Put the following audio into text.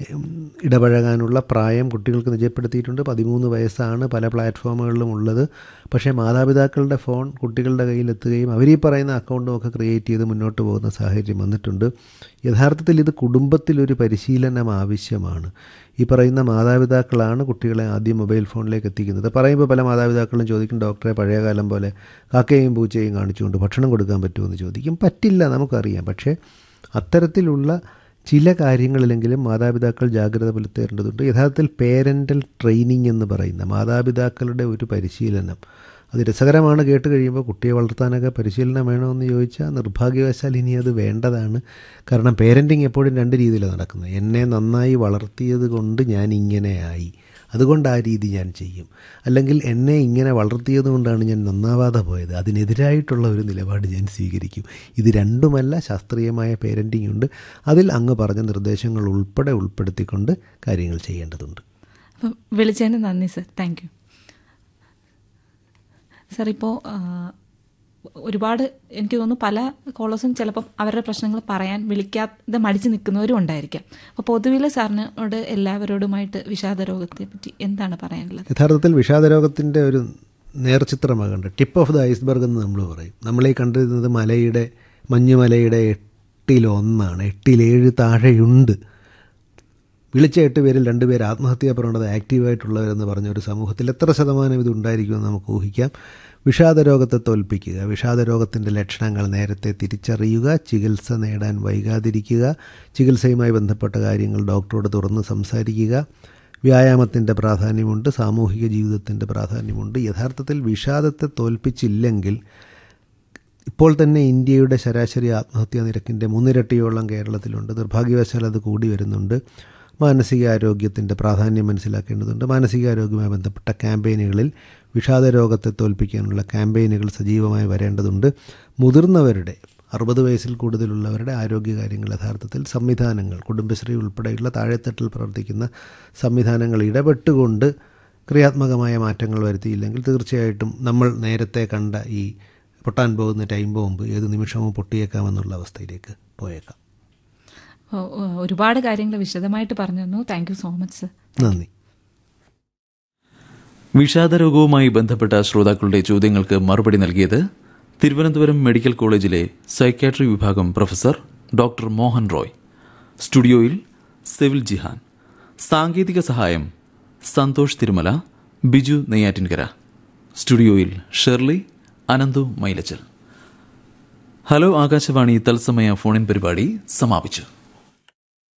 ഉം, ഇടപഴകാനുള്ള പ്രായം കുട്ടികൾക്ക് നിജപ്പെടുത്തിയിട്ടുണ്ട് പതിമൂന്ന് വയസ്സാണ് പല പ്ലാറ്റ്ഫോമുകളിലും ഉള്ളത് പക്ഷേ മാതാപിതാക്കളുടെ ഫോൺ കുട്ടികളുടെ കയ്യിലെത്തുകയും അവർ ഈ പറയുന്ന അക്കൗണ്ടും ഒക്കെ ക്രിയേറ്റ് ചെയ്ത് മുന്നോട്ട് പോകുന്ന സാഹചര്യം വന്നിട്ടുണ്ട് യഥാർത്ഥത്തിൽ ഇത് കുടുംബത്തിലൊരു പരിശീലനം ആവശ്യമാണ് ഈ പറയുന്ന മാതാപിതാക്കളാണ് കുട്ടികളെ ആദ്യം മൊബൈൽ ഫോണിലേക്ക് എത്തിക്കുന്നത് പറയുമ്പോൾ പല മാതാപിതാക്കളും ചോദിക്കും ഡോക്ടറെ പഴയ കാലം പോലെ കാക്കയും പൂച്ചയും കാണിച്ചുകൊണ്ട് ഭക്ഷണം കൊടുക്കാൻ പറ്റുമെന്ന് ചോദിക്കും പറ്റില്ല നമുക്കറിയാം പക്ഷേ അത്തരത്തിലുള്ള ചില കാര്യങ്ങളിലെങ്കിലും മാതാപിതാക്കൾ ജാഗ്രത പുലർത്തേണ്ടതുണ്ട് യഥാർത്ഥത്തിൽ പേരൻ്റൽ ട്രെയിനിങ് എന്ന് പറയുന്ന മാതാപിതാക്കളുടെ ഒരു പരിശീലനം അത് രസകരമാണ് കേട്ട് കഴിയുമ്പോൾ കുട്ടിയെ വളർത്താനൊക്കെ പരിശീലനം വേണമെന്ന് ചോദിച്ചാൽ നിർഭാഗ്യവശാൽ ഇനി അത് വേണ്ടതാണ് കാരണം പേരൻറ്റിങ് എപ്പോഴും രണ്ട് രീതിയിലാണ് നടക്കുന്നത് എന്നെ നന്നായി വളർത്തിയത് കൊണ്ട് ഞാൻ ഇങ്ങനെയായി അതുകൊണ്ട് ആ രീതി ഞാൻ ചെയ്യും അല്ലെങ്കിൽ എന്നെ ഇങ്ങനെ വളർത്തിയത് കൊണ്ടാണ് ഞാൻ നന്നാവാതെ പോയത് അതിനെതിരായിട്ടുള്ള ഒരു നിലപാട് ഞാൻ സ്വീകരിക്കും ഇത് രണ്ടുമല്ല ശാസ്ത്രീയമായ പേരൻറ്റിംഗ് ഉണ്ട് അതിൽ അങ്ങ് പറഞ്ഞ നിർദ്ദേശങ്ങൾ ഉൾപ്പെടെ ഉൾപ്പെടുത്തിക്കൊണ്ട് കാര്യങ്ങൾ ചെയ്യേണ്ടതുണ്ട് അപ്പം വിളിച്ചതിന് നന്ദി സർ താങ്ക് യു സർ ഇപ്പോൾ ഒരുപാട് എനിക്ക് തോന്നുന്നു പല കോളേഴ്സും ചിലപ്പം അവരുടെ പ്രശ്നങ്ങൾ പറയാൻ വിളിക്കാതെ മടിച്ച് നിൽക്കുന്നവരും ഉണ്ടായിരിക്കാം അപ്പോൾ പൊതുവിൽ സാറിനോട് എല്ലാവരോടുമായിട്ട് വിഷാദ രോഗത്തെ പറ്റി എന്താണ് പറയാനുള്ളത് യഥാർത്ഥത്തിൽ വിഷാദരോഗത്തിൻ്റെ ഒരു നേർചിത്രമാകണ്ട ടിപ്പ് ഓഫ് ദ ഐസ്ബർഗ് എന്ന് നമ്മൾ പറയും നമ്മളീ കണ്ടിരുന്നത് മലയുടെ മഞ്ഞുമലയുടെ എട്ടിലൊന്നാണ് എട്ടിലേഴ് താഴെയുണ്ട് വിളിച്ച എട്ട് പേരിൽ രണ്ടുപേർ ആത്മഹത്യാ പ്രവണത ആക്റ്റീവായിട്ടുള്ളവരെന്ന് പറഞ്ഞ ഒരു സമൂഹത്തിൽ എത്ര ശതമാനം ഇത് ഉണ്ടായിരിക്കുമെന്ന് നമുക്ക് ഊഹിക്കാം വിഷാദരോഗത്തെ തോൽപ്പിക്കുക വിഷാദരോഗത്തിൻ്റെ ലക്ഷണങ്ങൾ നേരത്തെ തിരിച്ചറിയുക ചികിത്സ നേടാൻ വൈകാതിരിക്കുക ചികിത്സയുമായി ബന്ധപ്പെട്ട കാര്യങ്ങൾ ഡോക്ടറോട് തുറന്ന് സംസാരിക്കുക വ്യായാമത്തിൻ്റെ പ്രാധാന്യമുണ്ട് സാമൂഹിക ജീവിതത്തിൻ്റെ പ്രാധാന്യമുണ്ട് യഥാർത്ഥത്തിൽ വിഷാദത്തെ തോൽപ്പിച്ചില്ലെങ്കിൽ ഇപ്പോൾ തന്നെ ഇന്ത്യയുടെ ശരാശരി ആത്മഹത്യാ നിരക്കിൻ്റെ മൂന്നിരട്ടിയോളം കേരളത്തിലുണ്ട് നിർഭാഗ്യവശാൽ അത് കൂടി വരുന്നുണ്ട് മാനസികാരോഗ്യത്തിൻ്റെ പ്രാധാന്യം മനസ്സിലാക്കേണ്ടതുണ്ട് മാനസികാരോഗ്യവുമായി ബന്ധപ്പെട്ട ക്യാമ്പയിനുകളിൽ വിഷാദരോഗത്തെ തോൽപ്പിക്കാനുള്ള ക്യാമ്പയിനുകൾ സജീവമായി വരേണ്ടതുണ്ട് മുതിർന്നവരുടെ അറുപത് വയസ്സിൽ കൂടുതലുള്ളവരുടെ ആരോഗ്യകാര്യങ്ങൾ യഥാർത്ഥത്തിൽ സംവിധാനങ്ങൾ കുടുംബശ്രീ ഉൾപ്പെടെയുള്ള താഴെത്തട്ടിൽ പ്രവർത്തിക്കുന്ന സംവിധാനങ്ങൾ ഇടപെട്ടുകൊണ്ട് ക്രിയാത്മകമായ മാറ്റങ്ങൾ വരുത്തിയില്ലെങ്കിൽ തീർച്ചയായിട്ടും നമ്മൾ നേരത്തെ കണ്ട ഈ പൊട്ടാൻ പോകുന്ന ടൈം ബോംബ് ഏത് നിമിഷവും പൊട്ടിയേക്കാമെന്നുള്ള അവസ്ഥയിലേക്ക് പോയേക്കാം ഓ, ഓ, ഒരുപാട് കാര്യങ്ങൾ വിശദമായിട്ട് പറഞ്ഞു തന്നു thank you so much sir നന്ദി വിഷാദരോഗവുമായി ബന്ധപ്പെട്ട ശ്രോതാക്കളുടെ ചോദ്യങ്ങൾക്ക് മറുപടി നൽകിയത് തിരുവനന്തപുരം മെഡിക്കൽ കോളേജിലെ സൈക്യാട്രി വിഭാഗം പ്രൊഫസർ ഡോക്ടർ മോഹൻ റോയ് സ്റ്റുഡിയോയിൽ സെവിൽ ജിഹാൻ സാങ്കേതിക സഹായം സന്തോഷ് തിരുമല ബിജു നെയ്യാറ്റിൻകര സ്റ്റുഡിയോയിൽ ഷെർലി അനന്തു മൈലച്ചൽ ഹലോ ആകാശവാണി തത്സമയ ഫോണിൻ പരിപാടി സമാപിച്ചു